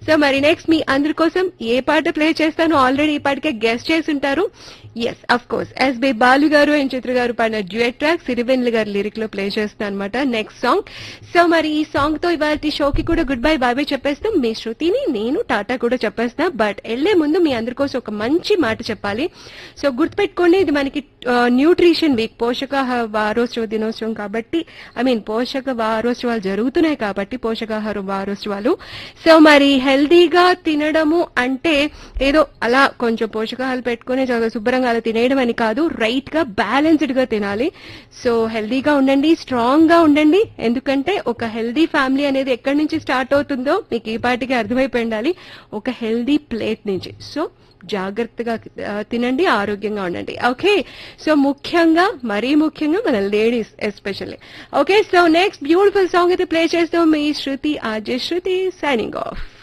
so మరి next మీ అందరి కోసం ఏ పాట ప్లే చేస్తానో ఆల్రెడీ ఈ పాటకే గెస్ట్ చేసి ఉంటారు yes of course S B Balu garu and చిత్ర గారు పాడిన డ్యూయట్ ట్రాక్ సిరివెన్లు గారి లిరిక్ లో ప్లే చేస్తాను అనమాట నెక్స్ట్ సాంగ్ సో మరి ఈ సాంగ్ తో ఇవాళ షోకి కూడా గుడ్ బై బాయ్ చెప్పేస్తాం మీ శృతిని నేను టాటా కూడా చెప్పేస్తా బట్ వెళ్లే ముందు మీ అందరి కోసం ఒక మంచి మాట చెప్పాలి సో గుర్తుపెట్టుకోండి ఇది మనకి న్యూట్రిషన్ వీక్ పోషకాహార వారోత్సవ దినోత్సవం కాబట్టి ఐ మీన్ పోషక వారోత్సవాలు జరుగుతున్నాయి కాబట్టి పోషకాహార వారోత్సవాలు సో మరి హెల్దీగా తినడము అంటే ఏదో అలా కొంచెం పోషకాహారాలు పెట్టుకుని చాలా శుభ్రంగా అలా తినేయడం అని కాదు రైట్ గా బ్యాలెన్స్డ్ గా తినాలి సో హెల్దీగా ఉండండి స్ట్రాంగ్ గా ఉండండి ఎందుకంటే ఒక హెల్దీ ఫ్యామిలీ అనేది ఎక్కడి నుంచి స్టార్ట్ అవుతుందో మీకు ఈ పాటికి అర్థమైపోయి ఉండాలి ఒక హెల్దీ ప్లేట్ నుంచి సో జాగ్రత్తగా ఆ, తినండి ఆరోగ్యంగా ఉండండి ఓకే సో ముఖ్యంగా మరీ ముఖ్యంగా మన ladies especially okay so next beautiful song అయితే ప్లే చేస్తాం మీ Shruti RJ Shruti signing of